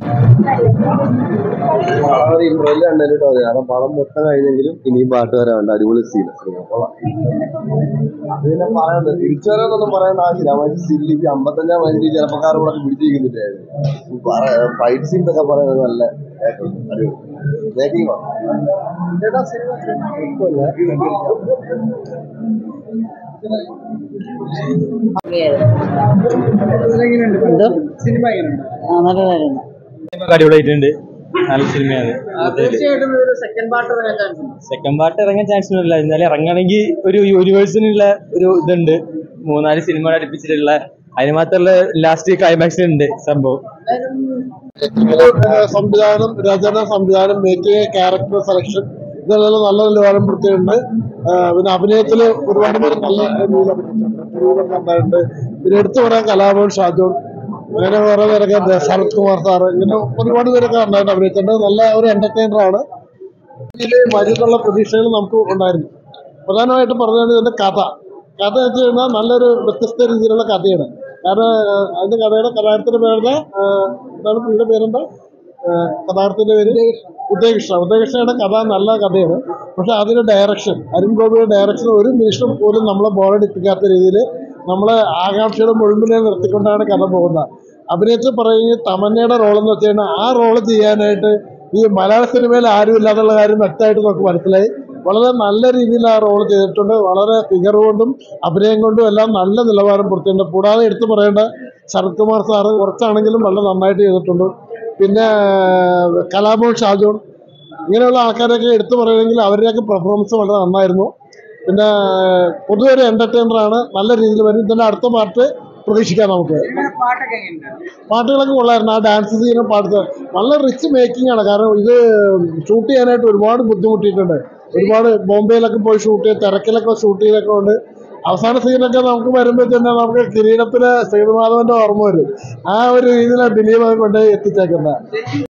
ഒരു ഇന്റർവെല് കണ്ടു കേട്ടോ കാരണം പടം മൊത്തം കഴിഞ്ഞെങ്കിലും ഇനിയും പാട്ട് വരാനുണ്ട് അടിപൊളി സീൻ അത് പിന്നെ പറയണ്ട തിരിച്ചു വരാനൊന്നും പറയേണ്ട ആവശ്യമില്ല അവൻ സ്റ്റില്ലിക്ക് അമ്പത്തഞ്ചാം വയസ്സിൽ ചെറുപ്പക്കാരോടൊക്കെ പിടിച്ചിരിക്കുന്നില്ലായിരുന്നു ഫൈറ്റ് സീൻസ് ഒക്കെ പറയുന്നത് നല്ല അടിപൊളി മേക്കിംഗ് എന്തോ സിനിമ എങ്ങനെയുണ്ട് ആ നല്ലതായിരുന്നു അടിപൊളിയായിട്ടുണ്ട് നല്ല സിനിമയാണ് തീർച്ചയായിട്ടും ഒരു സെക്കൻഡ് പാർട്ട് ഇറങ്ങാൻ ചാൻസ് ഉണ്ട് സെക്കൻഡ് പാർട്ട് ഇറങ്ങാൻ ചാൻസ് ഒന്നുമില്ല എന്നാലും ഇറങ്ങണമെങ്കിൽ ഒരു യൂണിവേഴ്സിനുള്ള ഒരു ഇതുണ്ട് മൂന്നാല് സിനിമ അടുപ്പിച്ചിട്ടുള്ള അതിന് മാത്രമുള്ള ലാസ്റ്റ് ക്ലൈമാക്സ് ഉണ്ട് സംഭവം സംവിധാനം രചന സംവിധാനം മേക്കിംഗ് ക്യാരക്ടർ സെലക്ഷൻ ഇതെല്ലാം നല്ല നിലവാരം പെടുത്തിയിട്ടുണ്ട് ആ, പിന്നെ അഭിനയത്തിൽ ഒരുപാട് പേര് നല്ല രീതിയിൽ അഭിനയിച്ചിട്ടുണ്ട് തിരുവനന്തപുരം നന്നായിട്ടുണ്ട് പിന്നെ എടുത്തു പറയാൻ കലാഭവൻ ഷാജോൺ അങ്ങനെ കുറെ പേരൊക്കെ ഉണ്ട്. ശരത് കുമാർ സാറ് ഇങ്ങനെ ഒരുപാട് പേരൊക്കെ നന്നായിട്ട് അഭിനയിച്ചിട്ടുണ്ട് നല്ല ഒരു എന്റർടൈനർ ആണ് ഇതിൽ വരുന്നുള്ള പ്രതീക്ഷകൾ നമുക്ക് ഉണ്ടായിരുന്നു പ്രധാനമായിട്ടും പറഞ്ഞാൽ ഇതിന്റെ കഥ കഥ വെച്ച് കഴിഞ്ഞാൽ നല്ലൊരു വ്യത്യസ്ത രീതിയിലുള്ള കഥയാണ് കാരണം ആ, അതിന്റെ കഥയുടെ കഥാകൃത്തിന്റെ പേരുടെ ആ, എന്താണ് പുള്ളിയുടെ പേരെന്താ ആ, കഥാകൃത്തിന്റെ പേര് ഉദയകൃഷ്ണ ഉദയകൃഷ്ണയുടെ കഥ നല്ല കഥയാണ് പക്ഷെ അതിന്റെ ഡയറക്ഷൻ അരുൺ ഗോപിയുടെ ഡയറക്ഷൻ ഒരു നിമിഷം പോലും നമ്മളെ ബോറടിപ്പിക്കാത്ത രീതിയിൽ നമ്മളെ ആകാംക്ഷയുടെ മുഴുവനെ നിർത്തിക്കൊണ്ടാണ് കഥ പോകുന്നത് അഭിനയത്തിൽ പറയുന്നത് തമന്നയുടെ റോൾ എന്ന് വെച്ച് കഴിഞ്ഞാൽ ആ റോള് ചെയ്യാനായിട്ട് ഈ മലയാള സിനിമയിൽ ആരും ഇല്ലാന്നുള്ള കാര്യം വ്യക്തമായിട്ട് നമുക്ക് മനസ്സിലായി വളരെ നല്ല രീതിയിൽ ആ റോൾ ചെയ്തിട്ടുണ്ട് വളരെ ഫിഗർ കൊണ്ടും അഭിനയം കൊണ്ടും എല്ലാം നല്ല നിലവാരം പുറത്തുണ്ട് കൂടാതെ എടുത്തു പറയേണ്ട ശരത് കുമാർ സാറ് കുറച്ചാണെങ്കിലും വളരെ നന്നായിട്ട് ചെയ്തിട്ടുണ്ട് പിന്നെ കലാമോൾ ഷാജോൺ ഇങ്ങനെയുള്ള ആൾക്കാരൊക്കെ എടുത്തു പറയുകയാണെങ്കിൽ അവരുടെയൊക്കെ പെർഫോമൻസ് വളരെ നന്നായിരുന്നു പിന്നെ പൊതുവെ ഒരു entertainer ആണ് നല്ല രീതിയിൽ വരും ഇതിൻ്റെ അടുത്ത പാട്ട് പ്രതീക്ഷിക്കാം നമുക്ക് സിനിമയുടെ പാട്ടൊക്കെ എങ്ങനെയുണ്ട് പാട്ടുകളൊക്കെ കൊള്ളായിരുന്നു ആ ഡാൻസ് സീനും പാട്ട് നല്ല റിച്ച് മേക്കിംഗ് ആണ് കാരണം ഇത് ഷൂട്ട് ചെയ്യാനായിട്ട് ഒരുപാട് ബുദ്ധിമുട്ടിയിട്ടുണ്ട് ഒരുപാട് ബോംബെയിലൊക്കെ പോയി ഷൂട്ട് ചെയ്ത് തിരക്കിലൊക്കെ ഷൂട്ട് ചെയ്തൊക്കെ ഉണ്ട് അവസാന സീനൊക്കെ നമുക്ക് വരുമ്പോൾ തന്നെ നമുക്ക് കിരീടത്തിലെ ശ്രീമാധവന്റെ ഓർമ്മ വരും ആ ഒരു രീതിയിലാണ് ദിലീപ് അത് കൊണ്ട് എത്തിച്ചേക്കുന്നത്